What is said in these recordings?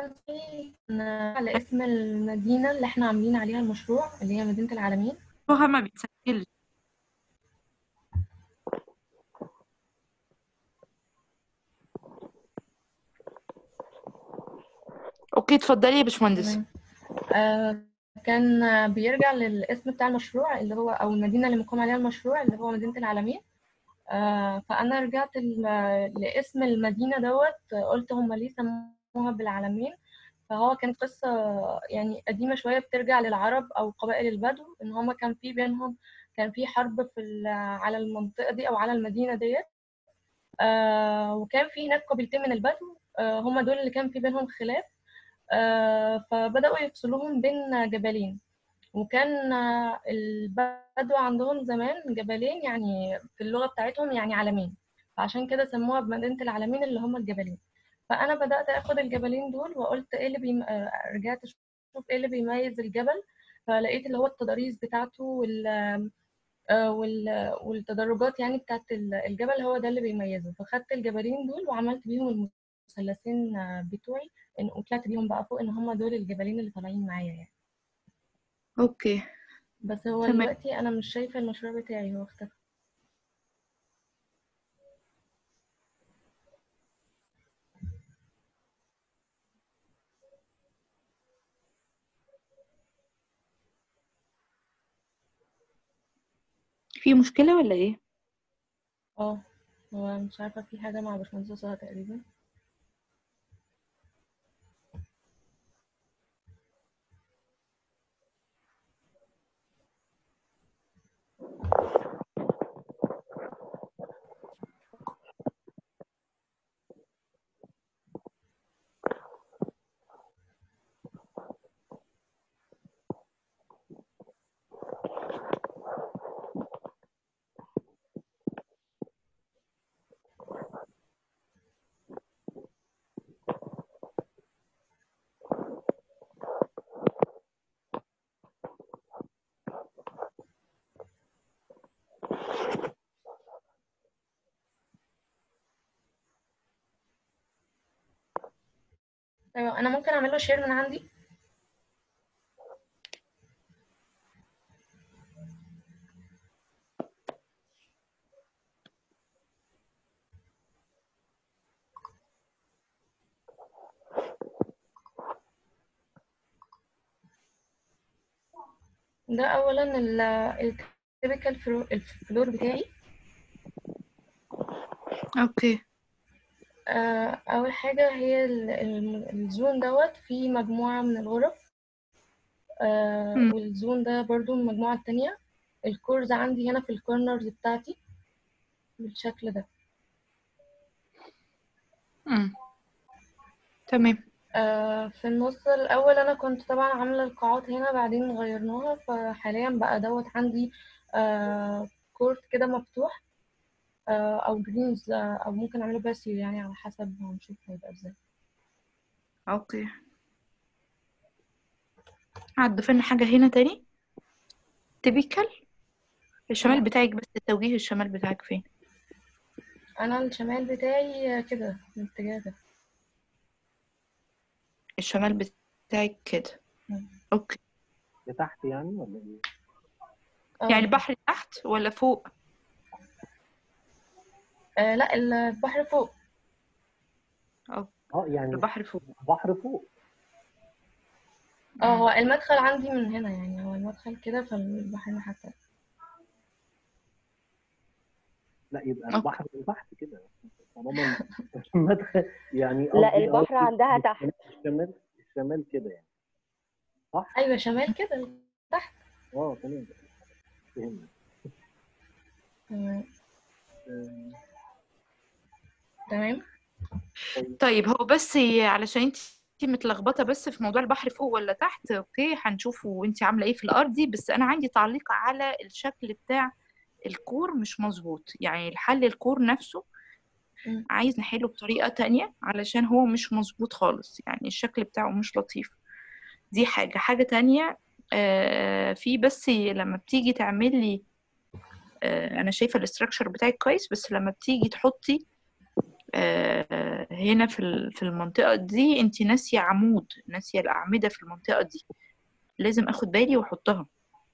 دلوقتي على اسم المدينة اللي احنا عاملين عليها المشروع اللي هي مدينة العالمين صوتها ما بيتسجلش اوكي اتفضلي يا باشمهندس تمام آه كان آه، بيرجع للاسم بتاع المشروع اللي هو أو المدينة اللي مقام عليها المشروع اللي هو مدينة العالمين آه فأنا رجعت ال- لاسم المدينة دوت آه، قلت هم ليه سموها بالعالمين فهو كان قصة يعني قديمة شوية بترجع للعرب أو قبائل البدو إن هما كان في بينهم كان في حرب في ال- على المنطقة دي أو على المدينة ديت آه وكان في هناك قبيلتين من البدو آه هما دول اللي كان في بينهم خلاف آه فبدأوا يفصلوهم بين جبلين وكان آه، البدو عندهم زمان جبلين يعني في اللغة بتاعتهم يعني علمين فعشان كده سموها بمدينة العالمين اللي هم الجبلين فأنا بدأت أخد الجبلين دول وقلت إيه اللي بيم... آه، رجعت أشوف إيه اللي بيميز الجبل فلقيت اللي هو التضاريس بتاعته وال... آه، وال... والتدرجات يعني بتاعت ال- الجبل هو ده اللي بيميزه فخدت الجبلين دول وعملت بيهم المثلثين آه، بتوعي إن- وطلعت بيهم بقى فوق إن هم دول الجبلين اللي طالعين معايا يعني اوكي بس هو تمام. دلوقتي انا مش شايفه المشروع بتاعي هو اختفى في مشكلة ولا ايه اه هو مش عارفه في حاجه مع باشمهندس سهى تقريبا ايوه انا ممكن اعمل له شير من عندي ده اولا التيبيكال الفلور بتاعي اوكي آه، اول حاجه هي ال- ال- الزون دوت فيه مجموعه من الغرف آه، مم. والزون ده برضو المجموعه التانية الكورز عندي هنا في الكورنرز بتاعتي بالشكل ده امم تمام آه، في النص الأول أنا كنت طبعا عاملة القاعات هنا بعدين غيرناها فحاليا بقى دوت عندي آه، كورت كده مفتوح آه، أو جرينز أو ممكن أعمله باسيو يعني على حسب هنشوف هيبقى ازاي اوكي هتضيفلنا حاجة هنا تاني تيبيكال الشمال آه. بتاعك بس توجيه الشمال بتاعك فين أنا الشمال بتاعي كده في الاتجاه ده الشمال بتاعك كده مم. اوكي لتحت يعني ولا ايه؟ اه يعني البحر تحت ولا فوق آه، لا البحر فوق أو اه يعني البحر فوق بحر فوق اه هو المدخل عندي من هنا يعني هو المدخل كده فالبحر الناحية التانية لا يبقى أوكي. البحر من تحت كده طالما المدخل يعني لا قصدي- البحر قصدي عندها تحت الشمال الشمال كده يعني صح؟ أيوة شمال كده تحت اه تمام فهمت تمام آه، تمام طيب هو بس علشان انت متلخبطه بس في موضوع البحر فوق ولا تحت اوكي هنشوفه وانت عامله ايه في الارضي بس انا عندي تعليق على الشكل بتاع الكور مش مظبوط يعني الحل الكور نفسه مم. عايز نحله بطريقه تانية علشان هو مش مظبوط خالص يعني الشكل بتاعه مش لطيف دي حاجه حاجه تانية آه في بس لما بتيجي تعملي آه انا شايفه الاستراكشر بتاعك كويس بس لما بتيجي تحطي آه هنا في ال- في المنطقة دي انت ناسية عمود ناسية الأعمدة في المنطقة دي لازم اخد بالي واحطها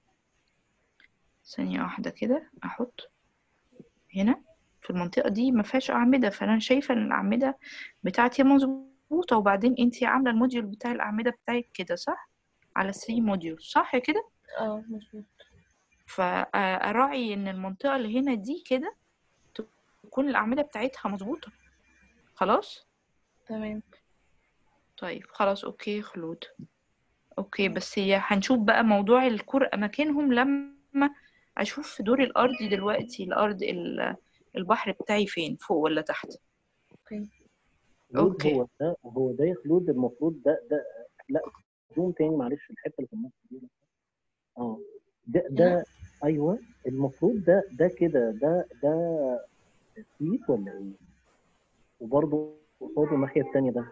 ثانية واحدة كده احط هنا في المنطقة دي ما فيهاش أعمدة فأنا شايفة إن الأعمدة بتاعتي مظبوطة وبعدين انتي عاملة الموديول بتاع الأعمدة بتاعك كده صح؟ على 3 موديول صح كده؟ اه مظبوط فأراعي إن المنطقة اللي هنا دي كده تكون الأعمدة بتاعتها مظبوطة خلاص؟ تمام طيب خلاص أوكي خلود أوكي بس هي هنشوف بقى موضوع الكور أماكنهم لما أشوف في دوري الأرضي دلوقتي الأرض ال- البحر بتاعي فين فوق ولا تحت اوكي خلود أوكي. هو ده هو ده يا خلود المفروض ده ده لا زوم تاني معلش الحته اللي في النص دي اه ده ده ايوه المفروض ده ده كده ده ده سويت ولا ايه؟ وبرضه قصاده الناحيه التانيه ده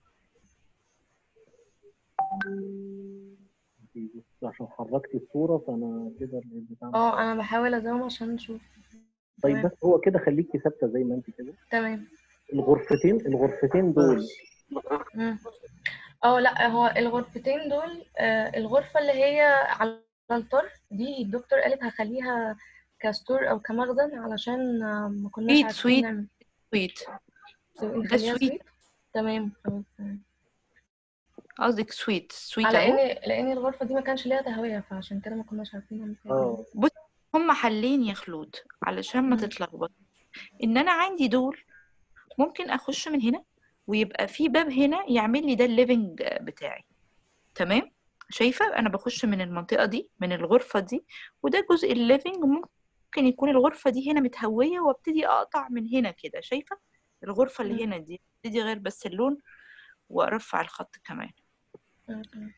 انتي بس عشان حركتي الصوره فانا كده البتاع اه انا بحاول ازوم عشان اشوف طيب تمام. بس هو كده خليكي ثابته زي ما انت كده تمام الغرفتين الغرفتين دول مم. اه لا هو الغرفتين دول آه الغرفة اللي هي على الطرف دي الدكتور قالت هخليها كستور او كمخزن علشان آه، ما كناش سويت عارفين سويت نعمل سويت سو- نخليها سويت. سويت تمام خلاص تمام قصدك سويت سويت على اهو ان لان الغرفة دي ما كانش ليها تهوية فعشان كده ما كناش عارفين نعمل فيها اه إيه. هم حلين يا خلود علشان ما مم. تتلخبط ان انا عندي دول ممكن اخش من هنا ويبقى في باب هنا يعمل لي ده الليفنج بتاعي تمام شايفه انا بخش من المنطقه دي من الغرفه دي وده جزء الليفنج ممكن يكون الغرفه دي هنا متهويه وابتدي اقطع من هنا كده شايفه الغرفه اللي مم. هنا دي ابتدي غير بس اللون وارفع الخط كمان آه، تمام.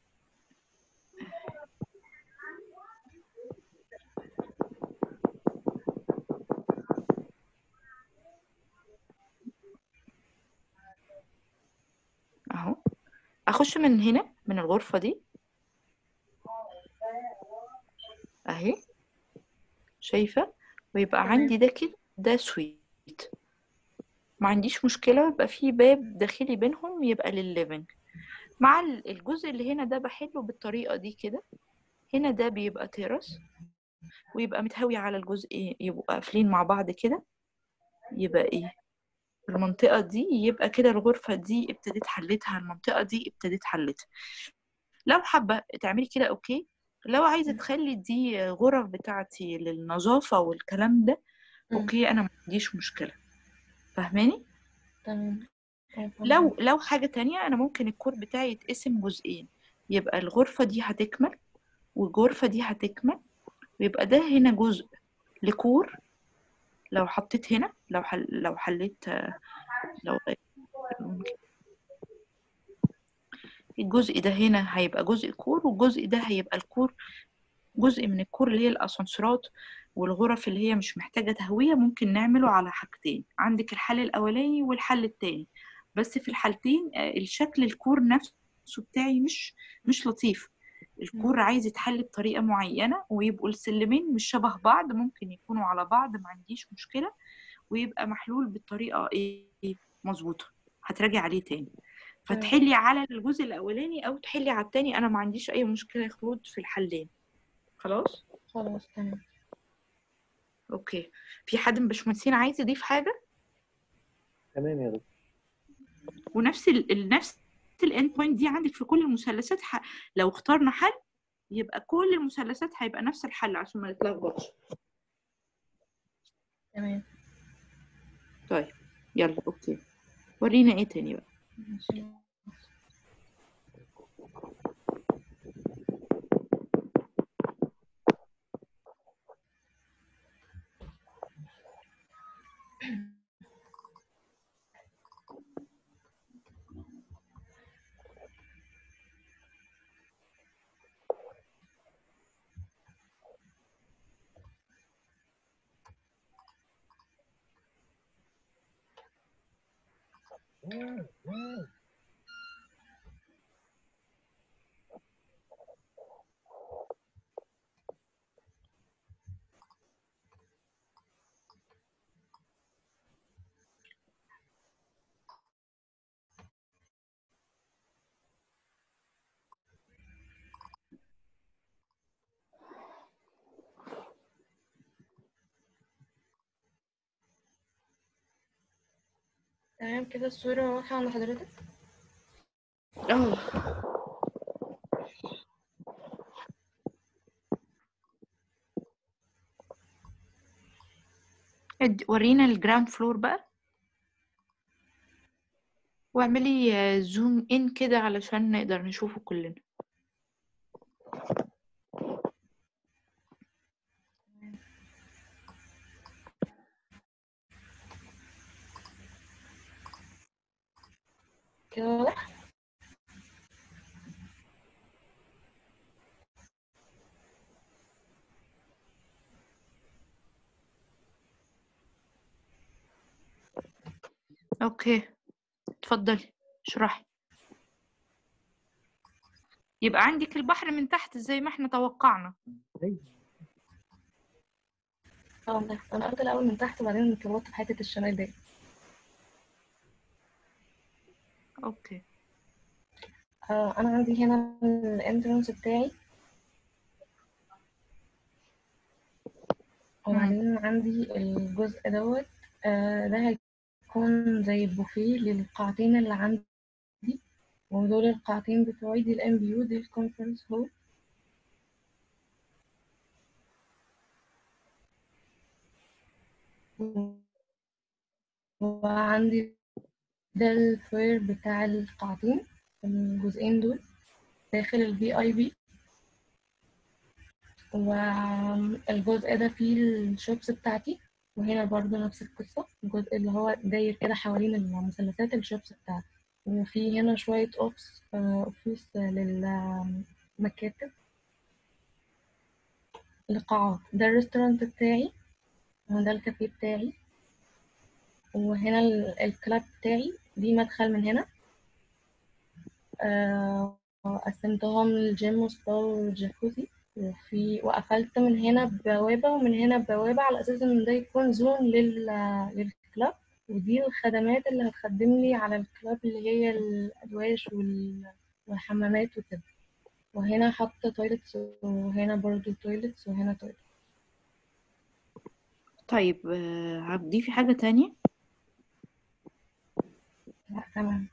اهو اخش من هنا من الغرفة دي اهي شايفة ويبقى تمام. عندي ده كده ده سويت ما عنديش مشكلة يبقى في باب داخلي بينهم يبقى للليفنج مع ال- الجزء اللي هنا ده بحله بالطريقة دي كده هنا ده بيبقى تيرس ويبقى متهوي على الجزء يبقوا قافلين مع بعض كده يبقى ايه المنطقة دي يبقى كده الغرفة دي ابتديت حلتها المنطقة دي ابتديت حلتها لو حابة تعملي كده اوكي لو عايزة تخلي دي غرف بتاعتي للنظافة والكلام ده مم. اوكي انا ما عنديش مشكلة فاهماني تمام آه، فهمت. لو لو حاجة تانية انا ممكن الكور بتاعي يتقسم جزئين يبقى الغرفة دي هتكمل والغرفة دي هتكمل ويبقى ده هنا جزء لكور لو حطيت هنا لو حل لو حليت آه، لو ممكن الجزء ده هنا هيبقى جزء كور والجزء ده هيبقى الكور جزء من الكور اللي هي الاسانسيرات والغرف اللي هي مش محتاجة تهوية ممكن نعمله على حاجتين عندك الحل الأولاني والحل التاني بس في الحالتين آه، الشكل الكور نفسه بتاعي مش مش لطيف الكور عايز يتحل بطريقة معينة ويبقوا السلمين مش شبه بعض ممكن يكونوا على بعض ما عنديش مشكلة ويبقى محلول بالطريقة ايه مظبوطة هتراجع عليه تاني تمام. فتحلي على الجزء الأولاني أو تحلي على التاني أنا ما عنديش أي مشكلة يا خلود في الحلين خلاص خلاص تمام اوكي في حد من الباشمهندسين عايز يضيف حاجة تمام يا دكتور ونفس ال... ال- نفس الاند بوينت دي عندك في كل المثلثات ح... لو اخترنا حل يبقى كل المثلثات هيبقى نفس الحل عشان ما نتلخبطش تمام طيب يلا اوكي ورينا ايه تاني بقى ماشي تمام كده الصورة واضحة عند حضرتك اه اد- ورينا الجراوند فلور بقى واعملي آه، زوم ان كده علشان نقدر نشوفه كلنا كده واضح اوكي اتفضلي اشرحي يبقى عندك البحر من تحت زي ما احنا توقعنا زي اه من تحت انا قلت الاول من تحت وبعدين اتلخبطت في حتة الشمال دي اوكي آه انا عندي هنا الانترنس بتاعي وبعدين عندي الجزء دوت آه ده هيكون زي بوفيه للقاعتين اللي عندي ودول القاعتين بتوعي دي الام بي يو دي الكونفرنس هول وعندي ده الفوير بتاع القاعتين الجزئين دول داخل الفي اي بي والجزء ده فيه الشوبس بتاعتي وهنا برضو نفس القصة الجزء اللي هو داير كده حوالين المثلثات الشوبس بتاعتي وفي هنا شوية أوبس أوفيس للمكاتب لقاعات ده الريستورانت بتاعي وده الكافيه بتاعي وهنا ال- الكلاب بتاعي دي مدخل من هنا آه، قسمتهم الجيم وسبا والجاكوزي وفي وقفلت من هنا بوابة ومن هنا بوابة على أساس إن ده يكون زون لل... للكلاب ودي الخدمات اللي هتخدم لي على الكلاب اللي هي الأدواش وال... والحمامات وكده وهنا حاطة تويلتس وهنا برضو تويلتس وهنا تويلت طيب آه، هتضيفي حاجة تانية لا تمام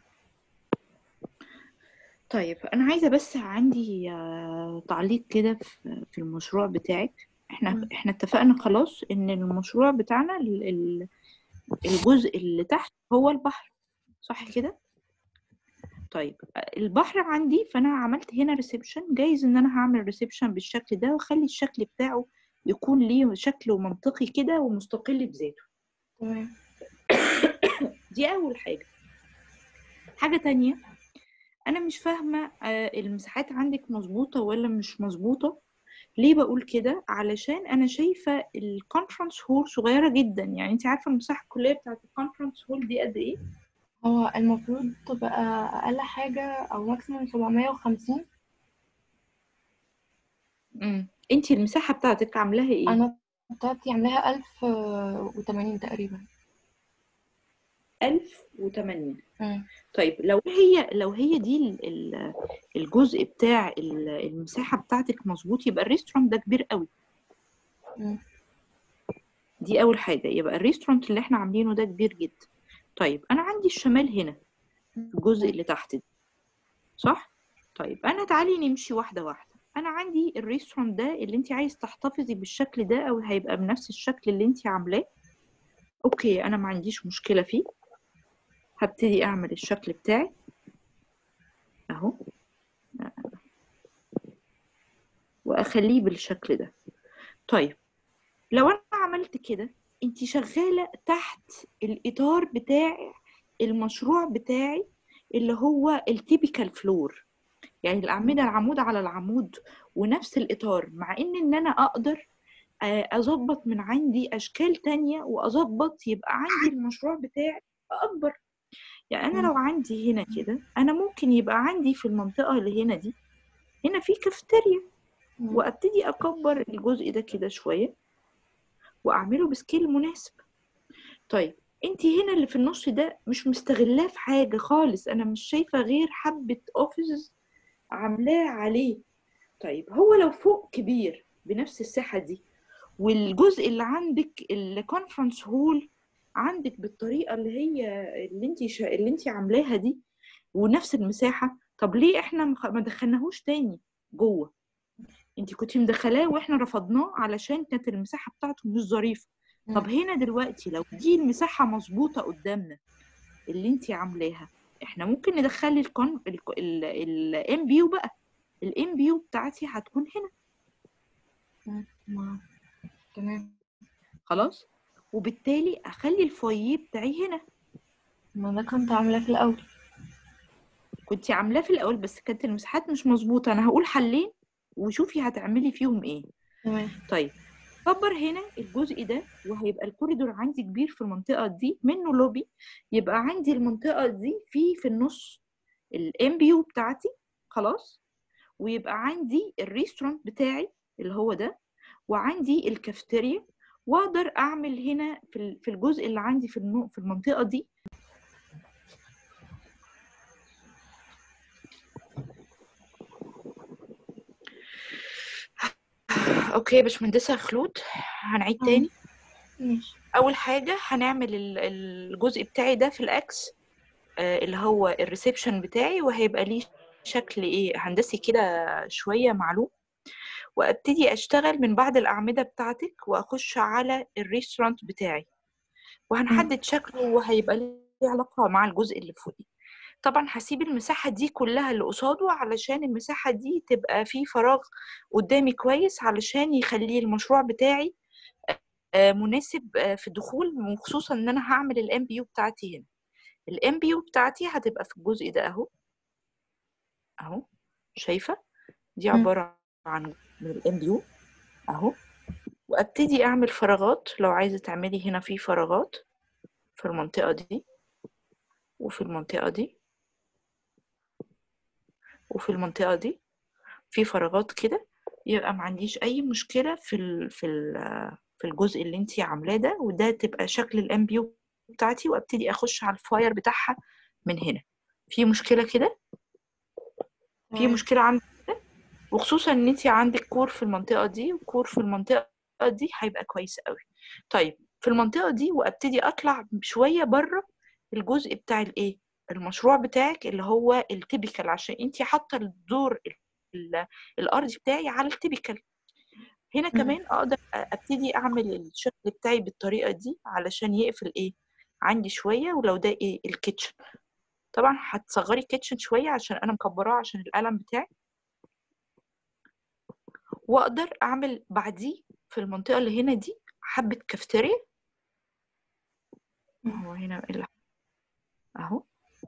طيب أنا عايزة بس عندي آه، تعليق كده في في المشروع بتاعك احنا مم. احنا اتفقنا خلاص ان المشروع بتاعنا ال- ال- الجزء اللي تحت هو البحر صح كده طيب آه، البحر عندي فانا عملت هنا ريسبشن جايز ان انا هعمل ريسبشن بالشكل ده واخلي الشكل بتاعه يكون ليه شكله منطقي كده ومستقل بذاته تمام دي اول حاجة حاجة تانية انا مش فاهمة آه، المساحات عندك مظبوطة ولا مش مظبوطة ليه بقول كده علشان انا شايفة الكونفرنس هول صغيرة جدا يعني انت عارفة المساحة الكلية بتاعت الكونفرنس هول دي قد ايه هو المفروض تبقى أقل حاجة أو ماكسيموم 750 امم انت المساحة بتاعتك عاملاها ايه أنا بتاعتي عاملاها 1080 تقريبا 1080 مم. طيب لو هي لو هي دي ال- ال- الجزء بتاع ال- المساحة بتاعتك مظبوط يبقى الريستورانت ده كبير قوي مم. دي اول حاجة يبقى الريستورانت اللي احنا عاملينه ده كبير جدا طيب انا عندي الشمال هنا الجزء اللي تحت ده صح طيب انا تعالي نمشي واحدة واحدة انا عندي الريستورانت ده اللي انت عايز تحتفظي بالشكل ده او هيبقى بنفس الشكل اللي انت عاملاه اوكي انا ما عنديش مشكلة فيه هبتدي اعمل الشكل بتاعي اهو واخليه بالشكل ده طيب لو انا عملت كده انت شغالة تحت الاطار بتاع المشروع بتاعي اللي هو التيبيكال فلور يعني الأعمدة العمود على العمود ونفس الإطار مع إن إن أنا أقدر آه، أظبط من عندي أشكال تانية وأظبط يبقى عندي المشروع بتاعي أكبر يعني أنا مم. لو عندي هنا كده أنا ممكن يبقى عندي في المنطقة اللي هنا دي هنا في كافتيريا مم. وأبتدي أكبر الجزء ده كده شوية وأعمله بسكيل مناسب طيب انتي هنا اللي في النص ده مش مستغلاه في حاجة خالص أنا مش شايفة غير حبة أوفيس عاملاه عليه طيب هو لو فوق كبير بنفس الساحة دي والجزء اللي عندك الكونفرنس هول عندك بالطريقه اللي هي اللي انت شا... اللي انت عاملاها دي ونفس المساحه طب ليه احنا مخ- ما دخلناهوش تاني جوه انت كنت مدخلاه واحنا رفضناه علشان كانت المساحه بتاعته مش ظريفه طب هنا دلوقتي لو دي المساحه مظبوطه قدامنا اللي انت عاملاها احنا ممكن ندخلي الكون الام بيو بقى الام بيو بتاعتي هتكون هنا ما- تمام خلاص وبالتالي اخلي الفوييه بتاعي هنا ما ده كنت عاملاه في الأول كنت عاملاه في الاول بس كانت المساحات مش مظبوطه انا هقول حلين وشوفي هتعملي فيهم ايه تمام طيب كبر هنا الجزء ده وهيبقى الكوريدور عندي كبير في المنطقه دي منه لوبي يبقى عندي المنطقه دي في في النص الام بي يو بتاعتي خلاص ويبقى عندي الريستورانت بتاعي اللي هو ده وعندي الكافتيريا واقدر اعمل هنا في ال- في الجزء اللي عندي في النو- في المنطقه دي اوكي يا باشمهندسه خلود هنعيد آه. تاني ماشي اول حاجه هنعمل ال- الجزء بتاعي ده في الاكس آه، اللي هو الريسبشن بتاعي وهيبقى ليه شكل ايه هندسي كده شويه معلوم وابتدي اشتغل من بعد الاعمده بتاعتك واخش على الريستورانت بتاعي وهنحدد شكله وهيبقى ليه علاقه مع الجزء اللي فوقيه طبعا هسيب المساحه دي كلها اللي قصاده علشان المساحه دي تبقى فيه فراغ قدامي كويس علشان يخلي المشروع بتاعي آه، مناسب آه، في الدخول وخصوصا ان انا هعمل الام بي يو بتاعتي هنا الام بي يو بتاعتي هتبقى في الجزء ده اهو اهو شايفه دي مم. عباره عن من الام بي يو اهو وابتدي اعمل فراغات لو عايزه تعملي هنا في فراغات في المنطقه دي وفي المنطقه دي وفي المنطقه دي في فراغات كده يبقى ما عنديش اي مشكله في ال في ال في الجزء اللي انتي عاملاه ده وده تبقى شكل الام بي بتاعتي وابتدي اخش على الفاير بتاعها من هنا في مشكله كده في تمام. مشكله عندك كده وخصوصا ان انتي عندك كور في المنطقه دي وكور في المنطقه دي هيبقى كويس قوي طيب في المنطقه دي وابتدي اطلع شويه بره الجزء بتاع الايه المشروع بتاعك اللي هو التيبيكال عشان انتي حاطه الدور ال- الارضي بتاعي على التيبيكال هنا مم. كمان اقدر ابتدي اعمل الشكل بتاعي بالطريقه دي علشان يقفل ايه عندي شويه ولو ده ايه الكيتشن طبعا هتصغري الكيتشن شويه عشان انا مكبراه عشان القلم بتاعي واقدر اعمل بعديه في المنطقه اللي هنا دي حبه كافتيريا مم. هو هنا ال- اهو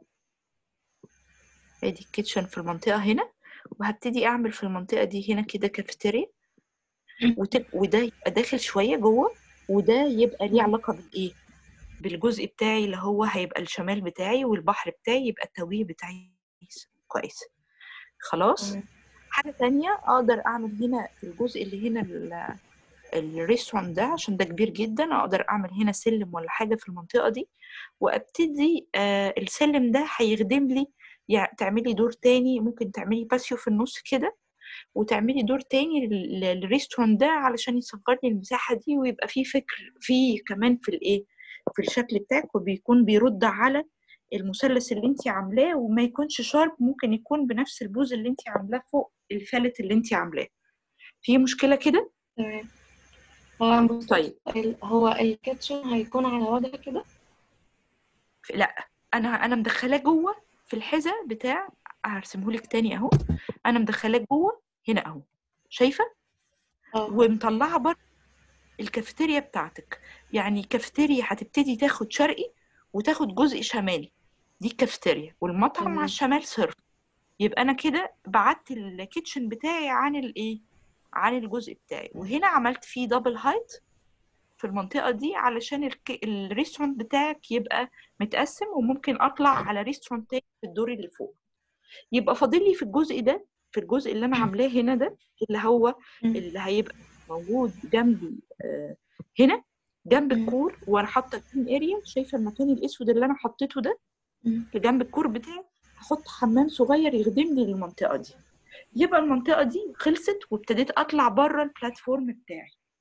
ادي الكيتشن في المنطقه هنا وهبتدي اعمل في المنطقه دي هنا كده كافتيريا وتب... وده يبقى داخل شويه جوه وده يبقى ليه علاقه بالايه بالجزء بتاعي اللي هو هيبقى الشمال بتاعي والبحر بتاعي يبقى التوجيه بتاعي كويس خلاص تمام. حاجة تانية أقدر أعمل هنا في الجزء اللي هنا ال- الريستورانت ده عشان ده كبير جدا أقدر أعمل هنا سلم ولا حاجة في المنطقة دي وأبتدي آه السلم ده هيخدم لي يعني تعملي دور تاني ممكن تعملي باسيو في النص كده وتعملي دور تاني لل- للريستورانت ده علشان يصغر لي المساحة دي ويبقى فيه فكر فيه كمان في الإيه في الشكل بتاعك وبيكون بيرد على المثلث اللي انت عاملاه وما يكونش شارب ممكن يكون بنفس البوز اللي انت عاملاه فوق الفالت اللي انت عاملاه في مشكلة كده تمام هو بص طيب ال- هو الكيتشن هيكون على وضع كده لا انا انا مدخلاه جوه في الحذاء بتاع هرسمهولك تاني اهو انا مدخلاه جوه هنا اهو شايفة اه ومطلعة بره الكافيتيريا بتاعتك يعني كافيتيريا هتبتدي تاخد شرقي وتاخد جزء شمالي دي الكافيتيريا والمطعم على تمام الشمال صرف يبقى انا كده بعدت الكيتشن بتاعي عن الايه عن الجزء بتاعي وهنا عملت فيه دبل هايت في المنطقة دي علشان الك... الريستورانت بتاعك يبقى متقسم وممكن اطلع على ريستورانت تاني في الدور اللي فوق يبقى فاضل لي في الجزء ده في الجزء اللي انا عاملاه هنا ده اللي هو مم. اللي هيبقى موجود جنبي آه، هنا جنب مم. الكور وانا حاطه جرين اريا شايفه المكان الاسود اللي انا حطيته ده مم. في جنب الكور بتاعي هحط حمام صغير يخدم لي المنطقه دي يبقى المنطقه دي خلصت وابتديت اطلع بره البلاتفورم بتاعي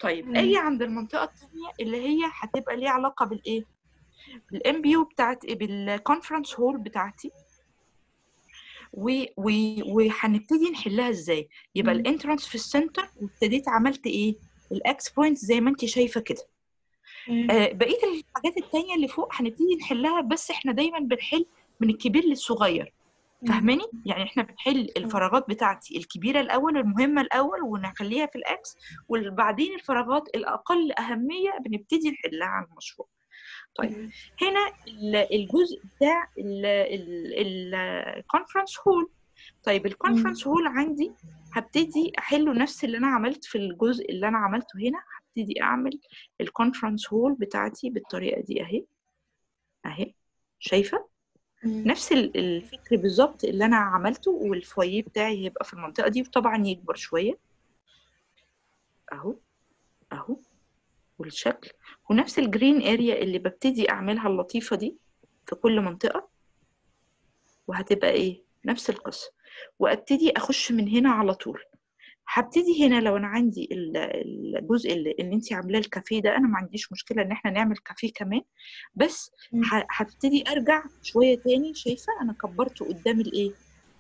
طيب مم. اجي عند المنطقه الثانيه اللي هي هتبقى ليها علاقه بالايه بالام بي يو بتاعت بالكونفرنس هول بتاعتي و- و- وهنبتدي نحلها ازاي يبقى مم. الانترانس في السنتر وابتديت عملت ايه الاكس بوينت زي ما انت شايفه كده مم. آه بقيه الحاجات التانية اللي فوق هنبتدي نحلها بس احنا دايما بنحل من الكبير للصغير مم. فاهماني يعني احنا بنحل الفراغات بتاعتي الكبيره الاول المهمه الاول ونخليها في الاكس وبعدين الفراغات الاقل اهميه بنبتدي نحلها على المشروع طيب مم. هنا ال- الجزء بتاع الكونفرنس هول طيب الكونفرنس هول عندي هبتدي احله نفس اللي انا عملت في الجزء اللي انا عملته هنا هبتدي اعمل الكونفرنس هول بتاعتي بالطريقه دي اهي اهي شايفه مم. نفس ال- الفكر بالظبط اللي انا عملته والفويه بتاعي هيبقى في المنطقه دي وطبعا يكبر شويه اهو اهو والشكل ونفس الجرين اريا اللي ببتدي اعملها اللطيفه دي في كل منطقه وهتبقى ايه نفس القصه وابتدي اخش من هنا على طول هبتدي هنا لو انا عندي ال- الجزء اللي, اللي انت عاملاه الكافيه ده انا ما عنديش مشكله ان احنا نعمل كافيه كمان بس مم. ه- هبتدي ارجع شويه تاني شايفه انا كبرته قدام الايه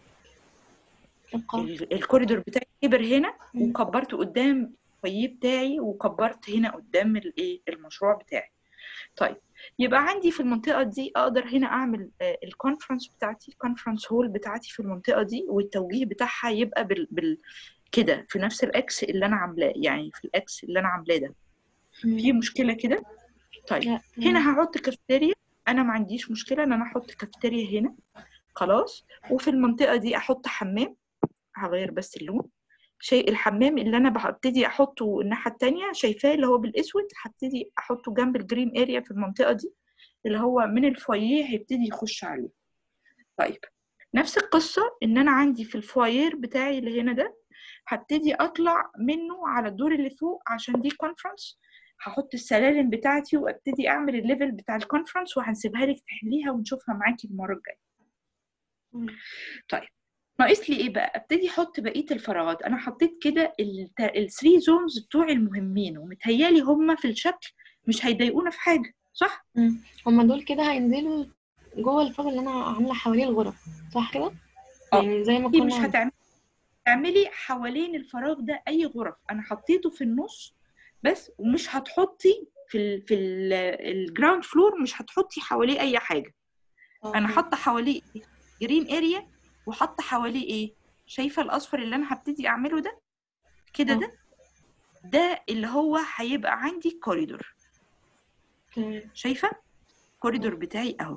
القاع. ال- الكوريدور بتاعي كبر هنا مم. وكبرته قدام الفويه بتاعي وكبرت هنا قدام الايه المشروع بتاعي طيب يبقى عندي في المنطقة دي أقدر هنا أعمل الكونفرنس بتاعتي الكونفرنس هول بتاعتي في المنطقة دي والتوجيه بتاعها يبقى بال, بال كده في نفس الأكس اللي أنا عاملاه يعني في الأكس اللي أنا عاملاه ده في مم. مشكلة كده طيب لا هنا هحط كافيتيريا أنا ما عنديش مشكلة إن أنا أحط كافيتيريا هنا خلاص وفي المنطقة دي أحط حمام هغير بس اللون شيء الحمام اللي انا ببتدي احطه الناحيه التانية شايفاه اللي هو بالاسود هبتدي احطه جنب الجرين اريا في المنطقه دي اللي هو من الفويه هيبتدي يخش عليه طيب نفس القصه ان انا عندي في الفواير بتاعي اللي هنا ده هبتدي اطلع منه على الدور اللي فوق عشان دي كونفرنس هحط السلالم بتاعتي وابتدي اعمل الليفل بتاع الكونفرنس وهنسيبها لك تحليها ونشوفها معاكي المره الجايه مم. طيب ناقص لي ايه بقى ابتدي احط بقيه الفراغات انا حطيت كده الثري زونز بتوعي المهمين ومتهيالي هم في الشكل مش هيضايقونا في حاجه صح مم. هما دول كده هينزلوا جوه الفراغ اللي انا عامله حواليه الغرف صح كده اه يعني زي ما دي مش كنا هتعملي تعملي حوالين الفراغ ده اي غرف انا حطيته في النص بس ومش هتحطي في ال في الجراوند فلور مش هتحطي حواليه اي حاجه انا آه. حاطه حواليه جرين اريا وحاطه حواليه ايه شايفه الاصفر اللي انا هبتدي اعمله ده كده آه. ده ده اللي هو هيبقى عندي كوريدور تمام شايفه الكوريدور بتاعي اهو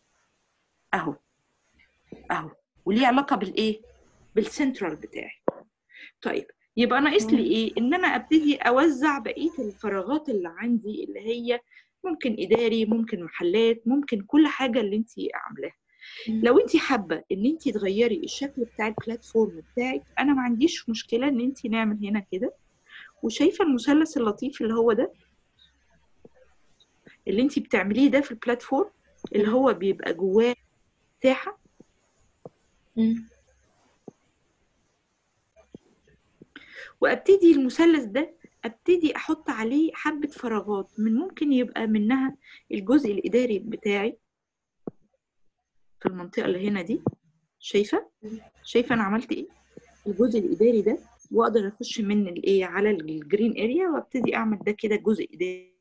اهو اهو وليه علاقه بالايه بالسنترال بتاعي طيب يبقى ناقص لي مم. ايه ان انا ابتدي اوزع بقيه الفراغات اللي عندي اللي هي ممكن اداري ممكن محلات ممكن كل حاجه اللي انت عاملاها مم. لو انت حابه ان انت تغيري الشكل بتاع البلاتفورم بتاعك انا ما عنديش مشكله ان انت نعمل هنا كده وشايفه المثلث اللطيف اللي هو ده اللي انت بتعمليه ده في البلاتفورم اللي هو بيبقى جواه مساحه مم. وابتدي المثلث ده ابتدي احط عليه حبه فراغات من ممكن يبقى منها الجزء الاداري بتاعي في المنطقه اللي هنا دي شايفه شايفه انا عملت ايه الجزء الاداري ده واقدر اخش من الايه على الجرين اريا وابتدي اعمل ده كده جزء اداري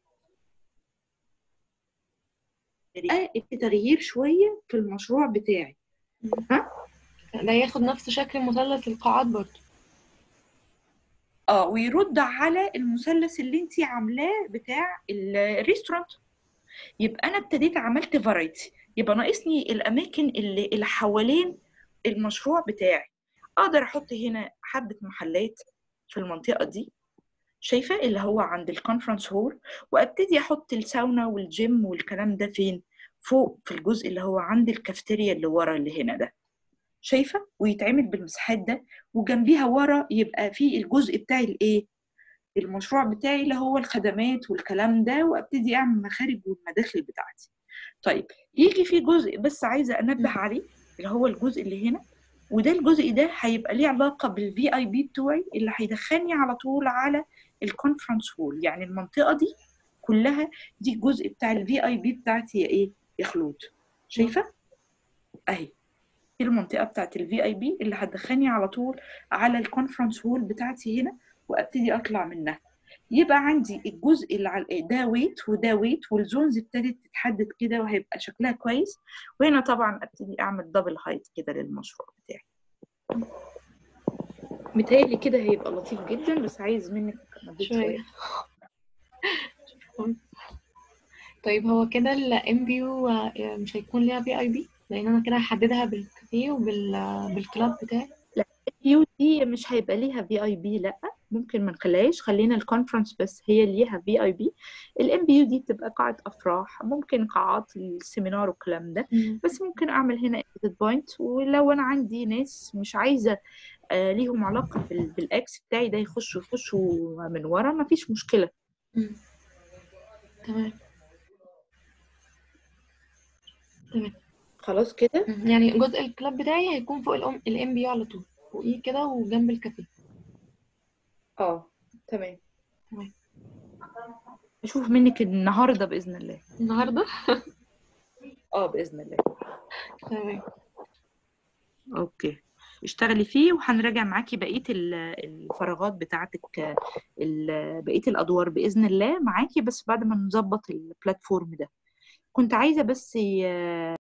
آه، تغيير شويه في المشروع بتاعي ده ياخد نفس شكل مثلث القاعات برضه اه ويرد على المثلث اللي انت عاملاه بتاع ال- الريستورانت يبقى انا ابتديت عملت فرايتي يبقى ناقصني الاماكن اللي اللي حوالين المشروع بتاعي اقدر احط هنا حبه محلات في المنطقه دي شايفه اللي هو عند الكونفرنس هول وابتدي احط الساونا والجيم والكلام ده فين فوق في الجزء اللي هو عند الكافتيريا اللي ورا اللي هنا ده شايفه ويتعمل بالمساحات ده وجنبيها ورا يبقى في الجزء بتاعي الايه المشروع بتاعي اللي هو الخدمات والكلام ده وابتدي اعمل مخارج والمداخل بتاعتي طيب يجي في جزء بس عايزه انبه عليه اللي هو الجزء اللي هنا وده الجزء ده هيبقى ليه علاقه بالفي اي بي بتوعي اللي هيدخلني على طول على الكونفرنس هول يعني المنطقه دي كلها دي الجزء بتاع الفي اي بي بتاعتي هي ايه يا خلود شايفه اهي دي المنطقه بتاعت الفي اي بي اللي هتدخلني على طول على الكونفرنس هول بتاعتي هنا وابتدي اطلع منها يبقى عندي الجزء اللي على ده ويت وده ويت والزونز ابتدت تتحدد كده وهيبقى شكلها كويس وهنا طبعا ابتدي اعمل دبل هايت كده للمشروع بتاعي متهيألي كده هيبقى لطيف جدا بس عايز منك مجهود شوية طيب هو كده الام بي يو مش هيكون ليها في اي بي لان انا كده هحددها بالكافيه وبال بالكلاب بتاعي يو دي مش هيبقى ليها في اي بي لا ممكن ما نخليهاش خلينا الكونفرنس بس هي اللي ليها في اي بي الام بي يو دي بتبقى قاعه افراح ممكن قاعات السيمينار والكلام ده بس ممكن اعمل هنا اكزيت بوينت ولو انا عندي ناس مش عايزه آه ليهم علاقه بال- بالاكس بتاعي ده يخشوا يخشوا من ورا ما فيش مشكله مم. تمام تمام خلاص كده مم. يعني جزء الكلاب بتاعي هيكون فوق الام الام بي على طول فوقيه كده وجنب الكافيه اه تمام تمام. اشوف منك النهارده باذن الله النهارده اه باذن الله تمام اوكي اشتغلي فيه وهنراجع معاكي بقيه ال- الفراغات بتاعتك ال- بقيه الادوار باذن الله معاكي بس بعد ما نظبط البلاتفورم ده كنت عايزه بس ي-